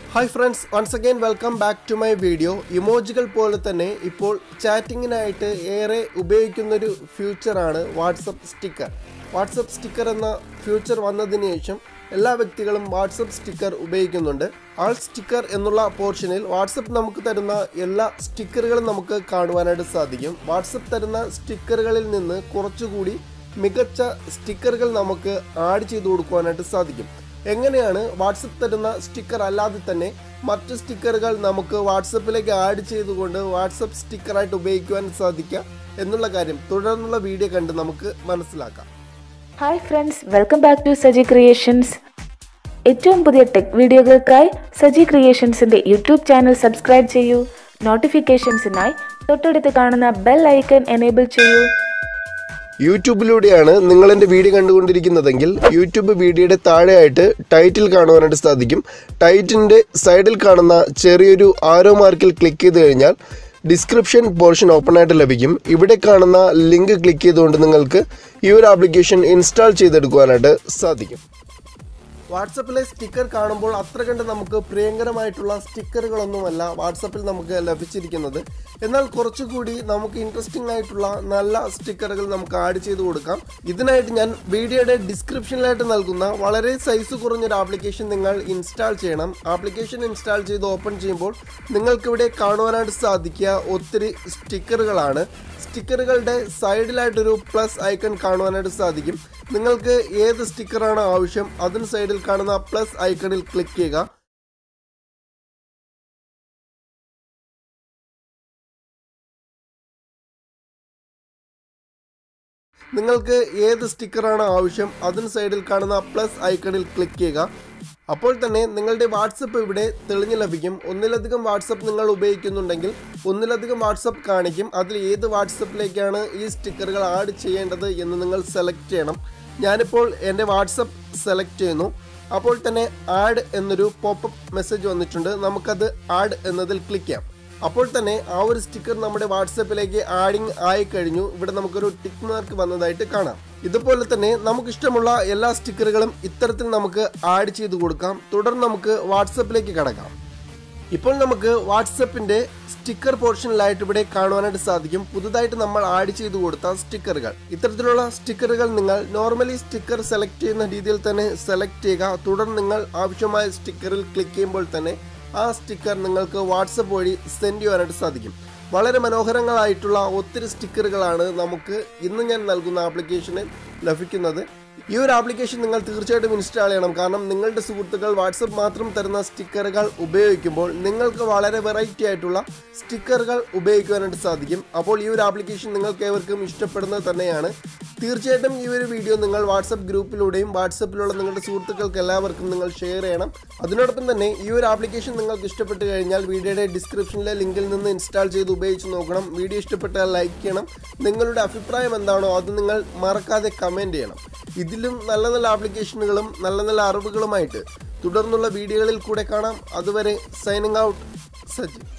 hi friends once again welcome back to my video ഇമോജികൾ പോലെ തന്നെ ഇപ്പോൾ ചാറ്റിങ്ങിനായിട്ട് ഏറെ ഉപയോഗിക്കുന്നൊരു ഫ്യൂച്ചറാണ് വാട്സപ്പ് സ്റ്റിക്കർ വാട്സപ്പ് സ്റ്റിക്കർ എന്ന ഫ്യൂച്ചർ വന്നതിന് ശേഷം എല്ലാ വ്യക്തികളും വാട്സപ്പ് സ്റ്റിക്കർ ഉപയോഗിക്കുന്നുണ്ട് ആൾ സ്റ്റിക്കർ എന്നുള്ള പോർഷനിൽ വാട്സപ്പ് നമുക്ക് തരുന്ന എല്ലാ സ്റ്റിക്കറുകളും നമുക്ക് കാണുവാനായിട്ട് സാധിക്കും വാട്സപ്പ് തരുന്ന സ്റ്റിക്കറുകളിൽ നിന്ന് കുറച്ചുകൂടി മികച്ച സ്റ്റിക്കറുകൾ നമുക്ക് ആഡ് ചെയ്ത് കൊടുക്കുവാനായിട്ട് സാധിക്കും എങ്ങനെയാണ് വാട്സപ്പ് തരുന്ന സ്റ്റിക്കർ അല്ലാതെ തന്നെ മറ്റ് സ്റ്റിക്കറുകൾ നമുക്ക് വാട്സപ്പിലേക്ക് ആഡ് ചെയ്തുകൊണ്ട് വാട്സപ്പ് സ്റ്റിക്കറായിട്ട് ഉപയോഗിക്കുവാൻ സാധിക്കുക എന്നുള്ള കാര്യം തുടർന്നുള്ള വീഡിയോ കണ്ട് നമുക്ക് മനസ്സിലാക്കാം hi friends welcome back to Saji creations ഏറ്റവും പുതിയ ടെക് വീഡിയോകൾക്കായി സജി ക്രിയേഷൻസിന്റെ യൂട്യൂബ് ചാനൽ സബ്സ്ക്രൈബ് ചെയ്യൂ നോട്ടിഫിക്കേഷൻസിനായി തൊട്ടടുത്ത് കാണുന്ന ബെൽ ഐക്കൺ എനേബിൾ ചെയ്യൂ യൂട്യൂബിലൂടെയാണ് നിങ്ങൾ എൻ്റെ വീഡിയോ കണ്ടുകൊണ്ടിരിക്കുന്നതെങ്കിൽ യൂട്യൂബ് വീഡിയോയുടെ താഴെയായിട്ട് ടൈറ്റിൽ കാണുവാനായിട്ട് സാധിക്കും ടൈറ്റിൻ്റെ സൈഡിൽ കാണുന്ന ചെറിയൊരു ആരോ മാർക്കിൽ ക്ലിക്ക് ചെയ്ത് കഴിഞ്ഞാൽ ഡിസ്ക്രിപ്ഷൻ പോർഷൻ ഓപ്പൺ ആയിട്ട് ലഭിക്കും ഇവിടെ കാണുന്ന ലിങ്ക് ക്ലിക്ക് ചെയ്തുകൊണ്ട് നിങ്ങൾക്ക് ഈ ഒരു ആപ്ലിക്കേഷൻ ഇൻസ്റ്റാൾ ചെയ്തെടുക്കുവാനായിട്ട് സാധിക്കും വാട്സപ്പിലെ സ്റ്റിക്കർ കാണുമ്പോൾ അത്ര കണ്ട് നമുക്ക് പ്രിയങ്കരമായിട്ടുള്ള സ്റ്റിക്കറുകളൊന്നുമല്ല വാട്സപ്പിൽ നമുക്ക് ലഭിച്ചിരിക്കുന്നത് എന്നാൽ കുറച്ചുകൂടി നമുക്ക് ഇൻട്രസ്റ്റിംഗ് ആയിട്ടുള്ള നല്ല സ്റ്റിക്കറുകൾ നമുക്ക് ആഡ് ചെയ്ത് കൊടുക്കാം ഇതിനായിട്ട് ഞാൻ വീഡിയോയുടെ ഡിസ്ക്രിപ്ഷനിലായിട്ട് നൽകുന്ന വളരെ സൈസ് കുറഞ്ഞൊരു ആപ്ലിക്കേഷൻ നിങ്ങൾ ഇൻസ്റ്റാൾ ചെയ്യണം ആപ്ലിക്കേഷൻ ഇൻസ്റ്റാൾ ചെയ്ത് ഓപ്പൺ ചെയ്യുമ്പോൾ നിങ്ങൾക്കിവിടെ കാണുവാനായിട്ട് സാധിക്കുക ഒത്തിരി സ്റ്റിക്കറുകളാണ് സ്റ്റിക്കറുകളുടെ സൈഡിലായിട്ടൊരു പ്ലസ് ഐക്കൺ കാണുവാനായിട്ട് സാധിക്കും നിങ്ങൾക്ക് ഏത് സ്റ്റിക്കറാണ് ആവശ്യം അതിന് സൈഡിൽ കാണുന്ന പ്ലസ് ഐക്കണിൽ ക്ലിക്ക് ചെയ്യുക നിങ്ങൾക്ക് ഏത് സ്റ്റിക്കറാണ് ആവശ്യം അതിന് സൈഡിൽ കാണുന്ന പ്ലസ് ഐക്കണിൽ ക്ലിക്ക് ചെയ്യുക അപ്പോൾ തന്നെ നിങ്ങളുടെ വാട്സപ്പ് ഇവിടെ തെളിഞ്ഞു ലഭിക്കും ഒന്നിലധികം വാട്സപ്പ് നിങ്ങൾ ഉപയോഗിക്കുന്നുണ്ടെങ്കിൽ ഒന്നിലധികം വാട്സപ്പ് കാണിക്കും അതിൽ ഏത് വാട്സപ്പിലേക്കാണ് ഈ സ്റ്റിക്കറുകൾ ആഡ് ചെയ്യേണ്ടത് എന്ന് നിങ്ങൾ സെലക്ട് ചെയ്യണം ഞാനിപ്പോൾ എൻ്റെ വാട്സപ്പ് സെലക്ട് ചെയ്യുന്നു അപ്പോൾ തന്നെ ആഡ് എന്നൊരു പോപ്പപ്പ് മെസ്സേജ് വന്നിട്ടുണ്ട് നമുക്കത് ആഡ് എന്നതിൽ ക്ലിക്ക് ചെയ്യാം അപ്പോൾ തന്നെ ആ ഒരു സ്റ്റിക്കർ നമ്മുടെ വാട്സപ്പിലേക്ക് ആഡിങ് ആയി കഴിഞ്ഞു ഇവിടെ നമുക്കൊരു ടിക്ക് മാർക്ക് വന്നതായിട്ട് കാണാം ഇതുപോലെ തന്നെ നമുക്ക് ഇഷ്ടമുള്ള എല്ലാ സ്റ്റിക്കറുകളും ഇത്തരത്തിൽ നമുക്ക് ആഡ് ചെയ്ത് കൊടുക്കാം തുടർന്ന് നമുക്ക് വാട്സപ്പിലേക്ക് കടക്കാം ഇപ്പോൾ നമുക്ക് വാട്സപ്പിന്റെ സ്റ്റിക്കർ പോർഷനിലായിട്ട് ഇവിടെ കാണുവാനായിട്ട് സാധിക്കും പുതുതായിട്ട് നമ്മൾ ആഡ് ചെയ്ത് കൊടുത്ത സ്റ്റിക്കറുകൾ ഇത്തരത്തിലുള്ള സ്റ്റിക്കറുകൾ നിങ്ങൾ നോർമലി സ്റ്റിക്കർ സെലക്ട് ചെയ്യുന്ന രീതിയിൽ തന്നെ സെലക്ട് ചെയ്യുക തുടർന്ന് നിങ്ങൾ ആവശ്യമായ സ്റ്റിക്കറിൽ ക്ലിക്ക് ചെയ്യുമ്പോൾ തന്നെ ആ സ്റ്റിക്കർ നിങ്ങൾക്ക് വാട്സപ്പ് വഴി സെൻഡ് ചെയ്യാനായിട്ട് സാധിക്കും വളരെ മനോഹരങ്ങളായിട്ടുള്ള ഒത്തിരി സ്റ്റിക്കറുകളാണ് നമുക്ക് ഇന്ന് ഞാൻ നൽകുന്ന ആപ്ലിക്കേഷനിൽ ലഭിക്കുന്നത് ഈ ഒരു ആപ്ലിക്കേഷൻ നിങ്ങൾ തീർച്ചയായിട്ടും ഇൻസ്റ്റാൾ ചെയ്യണം കാരണം നിങ്ങളുടെ സുഹൃത്തുക്കൾ വാട്സപ്പ് മാത്രം തരുന്ന സ്റ്റിക്കറുകൾ ഉപയോഗിക്കുമ്പോൾ നിങ്ങൾക്ക് വളരെ വെറൈറ്റി ആയിട്ടുള്ള സ്റ്റിക്കറുകൾ ഉപയോഗിക്കുവാനായിട്ട് സാധിക്കും അപ്പോൾ ഈ ഒരു ആപ്ലിക്കേഷൻ നിങ്ങൾക്ക് ഏവർക്കും ഇഷ്ടപ്പെടുന്നത് തന്നെയാണ് തീർച്ചയായിട്ടും ഈ ഒരു വീഡിയോ നിങ്ങൾ വാട്സപ്പ് ഗ്രൂപ്പിലൂടെയും വാട്സപ്പിലുള്ള നിങ്ങളുടെ സുഹൃത്തുക്കൾക്ക് എല്ലാവർക്കും നിങ്ങൾ ഷെയർ ചെയ്യണം അതിനോടൊപ്പം തന്നെ ഈ ഒരു ആപ്ലിക്കേഷൻ നിങ്ങൾക്ക് ഇഷ്ടപ്പെട്ട് കഴിഞ്ഞാൽ വീഡിയോയുടെ ഡിസ്ക്രിപ്ഷനിലെ ലിങ്കിൽ നിന്ന് ഇൻസ്റ്റാൾ ചെയ്ത് ഉപയോഗിച്ച് നോക്കണം വീഡിയോ ഇഷ്ടപ്പെട്ടാൽ ലൈക്ക് ചെയ്യണം നിങ്ങളുടെ അഭിപ്രായം എന്താണോ അത് നിങ്ങൾ മറക്കാതെ കമൻറ്റ് ചെയ്യണം ഇതിലും നല്ല നല്ല ആപ്ലിക്കേഷനുകളും നല്ല നല്ല അറിവുകളുമായിട്ട് തുടർന്നുള്ള വീഡിയോകളിൽ കൂടെ കാണാം അതുവരെ സൈനിങ് ഔട്ട് സജി